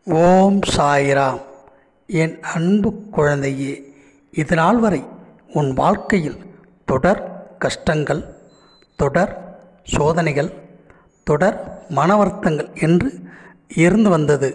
ஓம் சாய்ராம் என் அன்பு குழந்தையே இது நாள் வரை உன் வாழ்க்கையில் தொடர் கஷ்டங்கள் தொடர் சோதனைகள் தொடர் மன வருத்தங்கள் என்று இருந்து வந்தது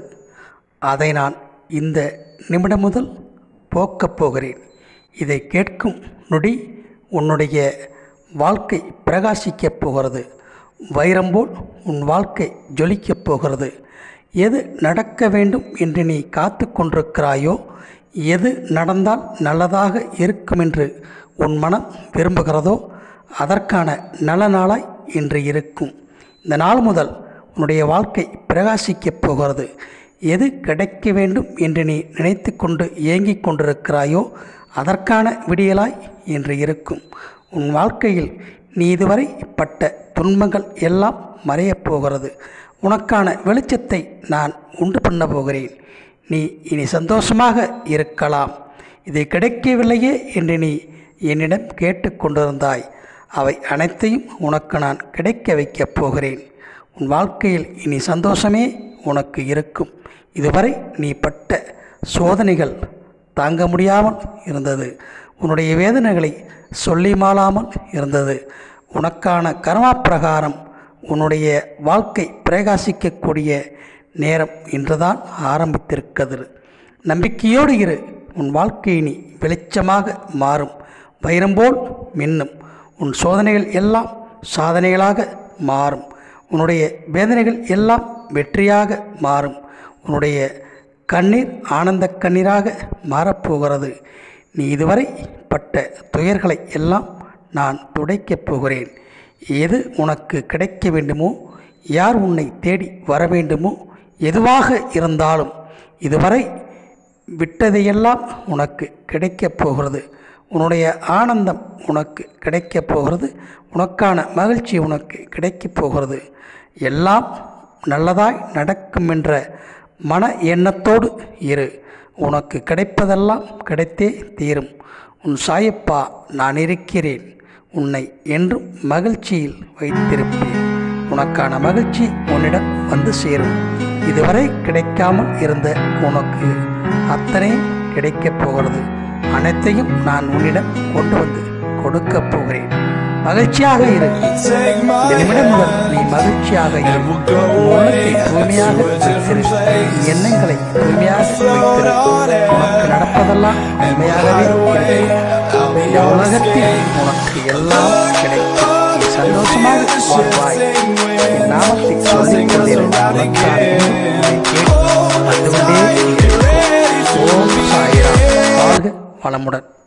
அதை நான் இந்த நிமிடம் முதல் போக்கப் போகிறேன் இதை கேட்கும் நொடி உன்னுடைய வாழ்க்கை பிரகாசிக்கப் போகிறது வைரம்போல் உன் வாழ்க்கை ஜொலிக்கப் போகிறது எது நடக்க வேண்டும் என்று நீ காத்து கொண்டிருக்கிறாயோ எது நடந்தால் நல்லதாக இருக்கும் என்று உன் மனம் விரும்புகிறதோ அதற்கான நல்ல நாளாய் இன்று இருக்கும் இந்த நாள் முதல் உன்னுடைய வாழ்க்கை பிரகாசிக்கப் போகிறது எது கிடைக்க வேண்டும் என்று நீ நினைத்து கொண்டு ஏங்கிக் கொண்டிருக்கிறாயோ அதற்கான விடியலாய் இன்று இருக்கும் உன் வாழ்க்கையில் நீ இதுவரை பட்ட துன்பங்கள் எல்லாம் மறையப் போகிறது உனக்கான வெளிச்சத்தை நான் உண்டு பண்ண போகிறேன் நீ இனி சந்தோஷமாக இருக்கலாம் இது கிடைக்கவில்லையே என்று நீ என்னிடம் கேட்டுக்கொண்டிருந்தாய் அவை அனைத்தையும் உனக்கு நான் கிடைக்க வைக்கப் போகிறேன் உன் வாழ்க்கையில் இனி சந்தோஷமே உனக்கு இருக்கும் இதுவரை நீ பட்ட சோதனைகள் தாங்க முடியாமல் இருந்தது உன்னுடைய வேதனைகளை சொல்லி மாளாமல் இருந்தது உனக்கான கர்மா பிரகாரம் உன்னுடைய வாழ்க்கை பிரகாசிக்கக்கூடிய நேரம் இன்றுதான் ஆரம்பித்திருக்கிறது நம்பிக்கையோடு இரு உன் வாழ்க்கை நீ வெளிச்சமாக மாறும் வைரம்போல் மின்னும் உன் சோதனைகள் எல்லாம் சாதனைகளாக மாறும் உன்னுடைய வேதனைகள் எல்லாம் வெற்றியாக மாறும் உன்னுடைய கண்ணீர் ஆனந்த கண்ணீராக மாறப்போகிறது நீ இதுவரை பட்ட துயர்களை எல்லாம் நான் துடைக்கப் போகிறேன் எது உனக்கு கிடைக்க வேண்டுமோ யார் உன்னை தேடி வர வேண்டுமோ எதுவாக இருந்தாலும் இதுவரை விட்டதையெல்லாம் உனக்கு கிடைக்கப் போகிறது உன்னுடைய ஆனந்தம் உனக்கு கிடைக்கப் போகிறது உனக்கான மகிழ்ச்சி உனக்கு கிடைக்கப் போகிறது எல்லாம் நல்லதாய் நடக்கும் என்ற மன எண்ணத்தோடு இரு உனக்கு கிடைப்பதெல்லாம் கிடைத்தே தீரும் உன் சாயப்பா நான் இருக்கிறேன் உன்னை என்றும் மகிழ்ச்சியில் வைத்திருப்பேன் உனக்கான மகிழ்ச்சி உன்னிடம் வந்து சேரும் இதுவரை கிடைக்காமல் இருந்த உனக்கு அத்தனை கிடைக்கப் போகிறது அனைத்தையும் நான் உன்னிடம் கொண்டு வந்து கொடுக்கப் போகிறேன் மகிழ்ச்சியாக இரு இந்த நிமிடம் முதல் நீ மகிழ்ச்சியாக இரு உன் உள்ளத்தை தூய்மையாக வைத்திரு உன் எண்ணங்களை தூய்மையாக வைத்திரு உனக்கு நடப்பதெல்லாம் உண்மையாகவே இருக்கும் இந்த உலகத்தில் உனக்கு எல்லாம் கிடைக்கும் நீ சந்தோஷமாக வாழ்வாய் என் நாமத்தை சொல்லிக் கொண்டிரு உனக்கான உன்னை கேட்டு வந்து கொண்டே இருக்கும் ஓம் சாயிராம் வாழ்க வளமுடன்